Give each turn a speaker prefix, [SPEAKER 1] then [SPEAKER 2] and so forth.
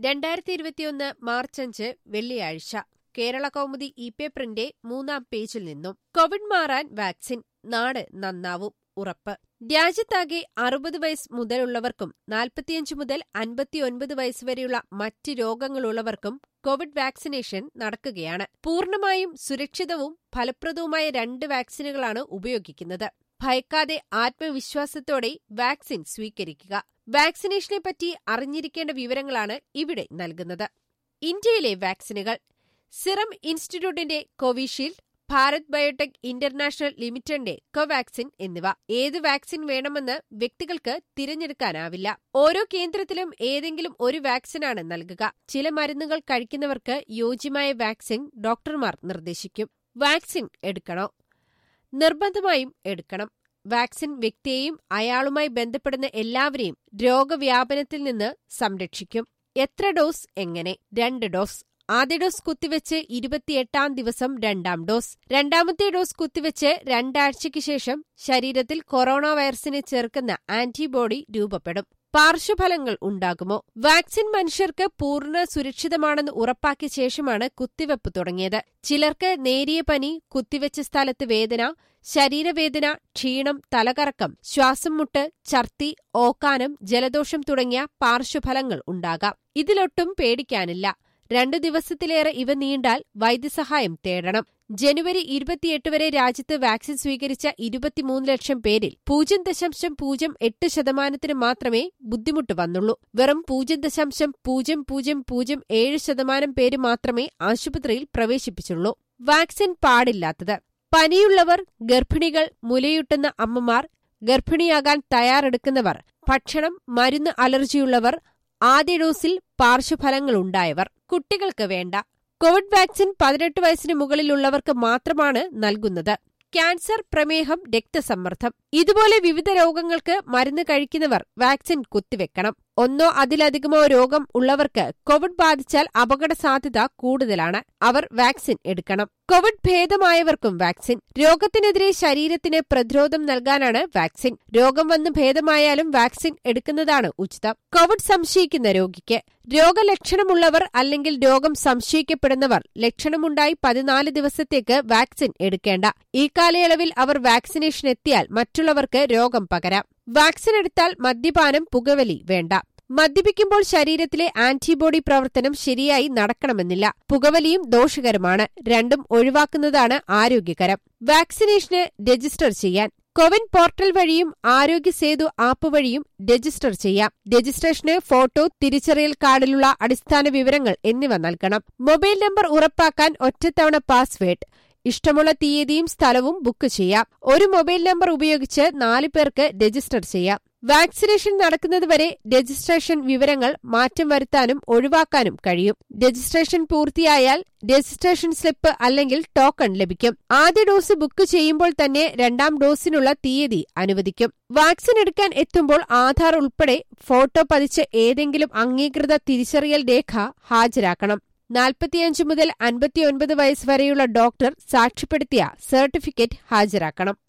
[SPEAKER 1] രണ്ടായിരത്തി ഇരുപത്തിയൊന്ന് മാർച്ച് അഞ്ച് വെള്ളിയാഴ്ച കേരള കൗമുദി ഇ പേപ്പറിന്റെ മൂന്നാം പേജിൽ നിന്നും കോവിഡ് മാറാൻ വാക്സിൻ നാട് നന്നാവും ഉറപ്പ് രാജ്യത്താകെ അറുപത് വയസ്സ് മുതലുള്ളവർക്കും നാൽപ്പത്തിയഞ്ച് മുതൽ അൻപത്തിയൊൻപത് വയസ്സ് വരെയുള്ള മറ്റ് രോഗങ്ങളുള്ളവർക്കും കോവിഡ് വാക്സിനേഷൻ നടക്കുകയാണ് പൂർണ്ണമായും സുരക്ഷിതവും ഫലപ്രദവുമായ രണ്ട് വാക്സിനുകളാണ് ഉപയോഗിക്കുന്നത് ഭയക്കാതെ ആത്മവിശ്വാസത്തോടെ വാക്സിൻ സ്വീകരിക്കുക വാക്സിനേഷനെപ്പറ്റി അറിഞ്ഞിരിക്കേണ്ട വിവരങ്ങളാണ് ഇവിടെ നൽകുന്നത് ഇന്ത്യയിലെ വാക്സിനുകൾ സിറം ഇൻസ്റ്റിറ്റ്യൂട്ടിന്റെ കോവിഷീൽഡ് ഭാരത് ബയോടെക് ഇന്റർനാഷണൽ ലിമിറ്റഡിന്റെ കോവാക്സിൻ എന്നിവ ഏത് വാക്സിൻ വേണമെന്ന് വ്യക്തികൾക്ക് തിരഞ്ഞെടുക്കാനാവില്ല ഓരോ കേന്ദ്രത്തിലും ഏതെങ്കിലും ഒരു വാക്സിനാണ് നൽകുക ചില മരുന്നുകൾ കഴിക്കുന്നവർക്ക് യോജ്യമായ വാക്സിൻ ഡോക്ടർമാർ നിർദ്ദേശിക്കും വാക്സിൻ എടുക്കണോ നിർബന്ധമായും എടുക്കണം വാക്സിൻ വ്യക്തിയെയും അയാളുമായി ബന്ധപ്പെടുന്ന എല്ലാവരെയും രോഗവ്യാപനത്തിൽ നിന്ന് സംരക്ഷിക്കും എത്ര ഡോസ് എങ്ങനെ രണ്ട് ഡോസ് ആദ്യ ഡോസ് കുത്തിവെച്ച് ഇരുപത്തിയെട്ടാം ദിവസം രണ്ടാം ഡോസ് രണ്ടാമത്തെ ഡോസ് കുത്തിവെച്ച് രണ്ടാഴ്ചയ്ക്ക് ശേഷം ശരീരത്തിൽ കൊറോണ വൈറസിനെ ചേർക്കുന്ന ആന്റിബോഡി രൂപപ്പെടും പാർശ്വഫലങ്ങൾ ഉണ്ടാകുമോ വാക്സിൻ മനുഷ്യർക്ക് പൂർണ്ണ സുരക്ഷിതമാണെന്ന് ഉറപ്പാക്കിയ ശേഷമാണ് കുത്തിവെപ്പ് തുടങ്ങിയത് ചിലർക്ക് നേരിയ പനി കുത്തിവെച്ച സ്ഥലത്ത് വേദന ശരീരവേദന ക്ഷീണം തലകറക്കം ശ്വാസം മുട്ട് ഛർത്തി ഓക്കാനം ജലദോഷം തുടങ്ങിയ പാർശ്വഫലങ്ങൾ ഉണ്ടാകാം ഇതിലൊട്ടും പേടിക്കാനില്ല രണ്ടു ദിവസത്തിലേറെ ഇവ നീണ്ടാൽ വൈദ്യസഹായം തേടണം ജനുവരി ഇരുപത്തിയെട്ട് വരെ രാജ്യത്ത് വാക്സിൻ സ്വീകരിച്ച ഇരുപത്തിമൂന്ന് ലക്ഷം പേരിൽ പൂജ്യം ദശാംശം പൂജ്യം എട്ട് ശതമാനത്തിന് മാത്രമേ ബുദ്ധിമുട്ട് വന്നുള്ളൂ വെറും പൂജ്യം ദശാംശം പൂജ്യം പൂജ്യം പൂജ്യം ഏഴ് ശതമാനം പേര് മാത്രമേ ആശുപത്രിയിൽ പ്രവേശിപ്പിച്ചുള്ളൂ വാക്സിൻ പാടില്ലാത്തത് പനിയുള്ളവർ ഗർഭിണികൾ മുലയൂട്ടുന്ന അമ്മമാർ ഗർഭിണിയാകാൻ തയ്യാറെടുക്കുന്നവർ ഭക്ഷണം മരുന്ന് അലർജിയുള്ളവർ ആദ്യ ഡോസിൽ പാർശ്വഫലങ്ങളുണ്ടായവർ കുട്ടികൾക്ക് വേണ്ട കോവിഡ് വാക്സിൻ പതിനെട്ട് വയസ്സിന് മുകളിലുള്ളവർക്ക് മാത്രമാണ് നൽകുന്നത് ക്യാൻസർ പ്രമേഹം രക്തസമ്മർദ്ദം ഇതുപോലെ വിവിധ രോഗങ്ങൾക്ക് മരുന്ന് കഴിക്കുന്നവർ വാക്സിൻ കുത്തിവെക്കണം ഒന്നോ അതിലധികമോ രോഗം ഉള്ളവർക്ക് കോവിഡ് ബാധിച്ചാൽ അപകട സാധ്യത കൂടുതലാണ് അവർ വാക്സിൻ എടുക്കണം കോവിഡ് ഭേദമായവർക്കും വാക്സിൻ രോഗത്തിനെതിരെ ശരീരത്തിന് പ്രതിരോധം നൽകാനാണ് വാക്സിൻ രോഗം വന്ന് ഭേദമായാലും വാക്സിൻ എടുക്കുന്നതാണ് ഉചിതം കോവിഡ് സംശയിക്കുന്ന രോഗിക്ക് രോഗലക്ഷണമുള്ളവർ അല്ലെങ്കിൽ രോഗം സംശയിക്കപ്പെടുന്നവർ ലക്ഷണമുണ്ടായി പതിനാല് ദിവസത്തേക്ക് വാക്സിൻ എടുക്കേണ്ട ഈ കാലയളവിൽ അവർ വാക്സിനേഷൻ എത്തിയാൽ മറ്റുള്ളവർക്ക് രോഗം പകരാം വാക്സിൻ എടുത്താൽ മദ്യപാനം പുകവലി വേണ്ട മദ്യപിക്കുമ്പോൾ ശരീരത്തിലെ ആന്റിബോഡി പ്രവർത്തനം ശരിയായി നടക്കണമെന്നില്ല പുകവലിയും ദോഷകരമാണ് രണ്ടും ഒഴിവാക്കുന്നതാണ് ആരോഗ്യകരം വാക്സിനേഷന് രജിസ്റ്റർ ചെയ്യാൻ കോവിൻ പോർട്ടൽ വഴിയും ആരോഗ്യ സേതു ആപ്പ് വഴിയും രജിസ്റ്റർ ചെയ്യാം രജിസ്ട്രേഷന് ഫോട്ടോ തിരിച്ചറിയൽ കാർഡിലുള്ള അടിസ്ഥാന വിവരങ്ങൾ എന്നിവ നൽകണം മൊബൈൽ നമ്പർ ഉറപ്പാക്കാൻ ഒറ്റത്തവണ പാസ്വേഡ് ഇഷ്ടമുള്ള തീയതിയും സ്ഥലവും ബുക്ക് ചെയ്യാം ഒരു മൊബൈൽ നമ്പർ ഉപയോഗിച്ച് നാല് പേർക്ക് രജിസ്റ്റർ ചെയ്യാം വാക്സിനേഷൻ നടക്കുന്നതുവരെ രജിസ്ട്രേഷൻ വിവരങ്ങൾ മാറ്റം വരുത്താനും ഒഴിവാക്കാനും കഴിയും രജിസ്ട്രേഷൻ പൂർത്തിയായാൽ രജിസ്ട്രേഷൻ സ്ലിപ്പ് അല്ലെങ്കിൽ ടോക്കൺ ലഭിക്കും ആദ്യ ഡോസ് ബുക്ക് ചെയ്യുമ്പോൾ തന്നെ രണ്ടാം ഡോസിനുള്ള തീയതി അനുവദിക്കും വാക്സിൻ എടുക്കാൻ എത്തുമ്പോൾ ആധാർ ഉൾപ്പെടെ ഫോട്ടോ പതിച്ച ഏതെങ്കിലും അംഗീകൃത തിരിച്ചറിയൽ രേഖ ഹാജരാക്കണം നാൽപ്പത്തിയഞ്ച് മുതൽ അൻപത്തിയൊൻപത് വയസ്സ് വരെയുള്ള ഡോക്ടർ സാക്ഷ്യപ്പെടുത്തിയ സർട്ടിഫിക്കറ്റ് ഹാജരാക്കണം